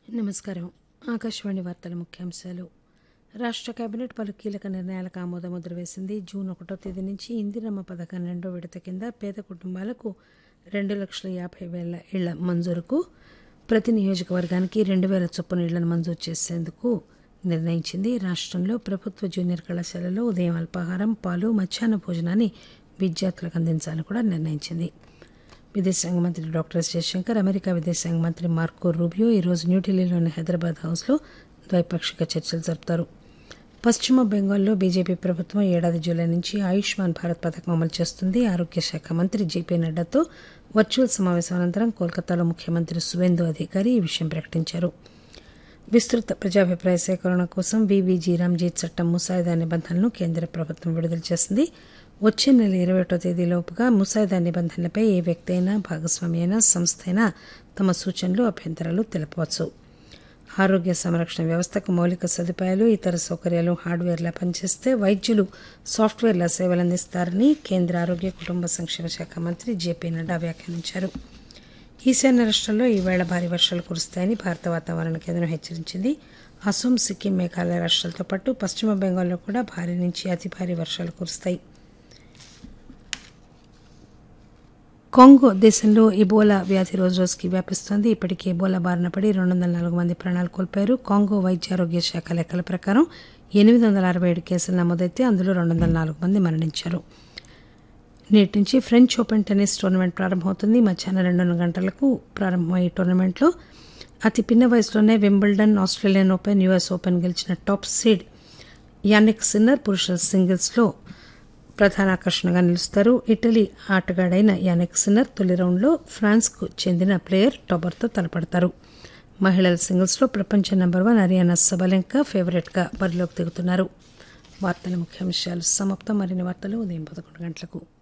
నమస్కారం ఆకాశవాణి వార్తల ముఖ్యాంశాలు రాష్ట్ర కేబినెట్ పలు కీలక నిర్ణయాలకు ఆమోద ముద్ర వేసింది జూన్ ఒకటో తేదీ నుంచి ఇందిరమ్మ పథకం రెండో విడత కింద పేద కుటుంబాలకు రెండు లక్షల యాభై వేల ఇళ్ల మంజూరుకు ప్రతి నియోజకవర్గానికి రెండు వేల చొప్పున ఇళ్లను మంజూరు చేసేందుకు నిర్ణయించింది రాష్ట్రంలో ప్రభుత్వ జూనియర్ కళాశాలలో ఉదయం అల్పాహారం పాలు మధ్యాహ్న భోజనాన్ని విద్యార్థులకు అందించాలని కూడా నిర్ణయించింది విదేశాంగ మంత్రి డాక్టర్ ఎస్ జయశంకర్ అమెరికా విదేశాంగ మంత్రి మార్కో రూబియో ఈరోజు న్యూఢిల్లీలోని హైదరాబాద్ హౌస్లో ద్వైపాక్షిక చర్చలు జరుపుతారు పశ్చిమ బెంగాల్లో బీజేపీ ప్రభుత్వం ఏడాది జూలై నుంచి ఆయుష్మాన్ భారత్ పథకం అమలు చేస్తుంది ఆరోగ్య శాఖ మంత్రి జేపీ నడ్డాతో వర్చువల్ సమావేశం అనంతరం కోల్కతాలో ముఖ్యమంత్రి సువేందు అధికారి ఈ విషయం ప్రకటించారు విస్తృత ప్రజాభిప్రాయ సేకరణ కోసం వివిజీ రామ్జీత్ చట్టం ముసాయిదా నిబంధనలను కేంద్ర ప్రభుత్వం విడుదల చేసింది వచ్చే నెల ఇరవై ఒకటో తేదీలోపుగా ముసాయిదా నిబంధనలపై ఏ వ్యక్తి అయినా భాగస్వామి అయినా సంస్థ అయినా తమ సూచనలు అభ్యంతరాలు తెలపవచ్చు ఆరోగ్య సంరక్షణ వ్యవస్థకు మౌలిక సదుపాయాలు ఇతర సౌకర్యాలు హార్డ్వేర్లా పనిచేస్తే వైద్యులు సాఫ్ట్వేర్ల సేవలు అందిస్తారని కేంద్ర ఆరోగ్య కుటుంబ సంక్షేమ శాఖ మంత్రి జేపీ నడ్డా వ్యాఖ్యానించారు ఈశాన్య రాష్ట్రాల్లో ఈవేళ భారీ వర్షాలు కురుస్తాయని భారత వాతావరణ కేంద్రం హెచ్చరించింది అసోం సిక్కిం మేఘాలయ రాష్ట్రాలతో పాటు పశ్చిమ బెంగాల్లో కూడా భారీ నుంచి అతి భారీ వర్షాలు కురుస్తాయి కాంగో దేశంలో ఇబోలా వ్యాధి రోజురోజుకి వ్యాపిస్తోంది ఇప్పటికే ఇబోలా బారిన పడి రెండు వందల నాలుగు మంది ప్రాణాలు కోల్పోయారు కాంగో వైద్య ఆరోగ్య శాఖ లెక్కల ప్రకారం ఎనిమిది వందల అరవై ఏడు కేసులు నమోదైతే అందులో రెండు వందల నాలుగు మంది మరణించారు నేటి నుంచి ఫ్రెంచ్ ఓపెన్ టెన్నిస్ టోర్నమెంట్ ప్రారంభమవుతుంది మధ్యాహ్నం రెండున్నర గంటలకు ప్రారంభమయ్యే టోర్నమెంట్లో అతి పిన్న వయసులోనే Wimbledon Australian Open US Open గెలిచిన టాప్ సీడ్ యానిక్ సిన్నర్ పురుషుల సింగిల్స్లో ప్రధాన ఆకర్షణగా నిలుస్తారు ఇటలీ ఆటగాడైన యానిక్ సిన్నర్ తొలి రౌండ్లో ఫ్రాన్స్కు చెందిన ప్లేయర్ టొబర్తో తలపడతారు మహిళల సింగిల్స్లో ప్రపంచ నెంబర్ వన్ అరియానా సబలెంకా ఫేవరెట్గా బరిలోకి దిగుతున్నారు వార్తల ముఖ్యాంశాలు సమాప్తం మరిన్ని వార్తలు ఉదయం పదకొండు గంటలకు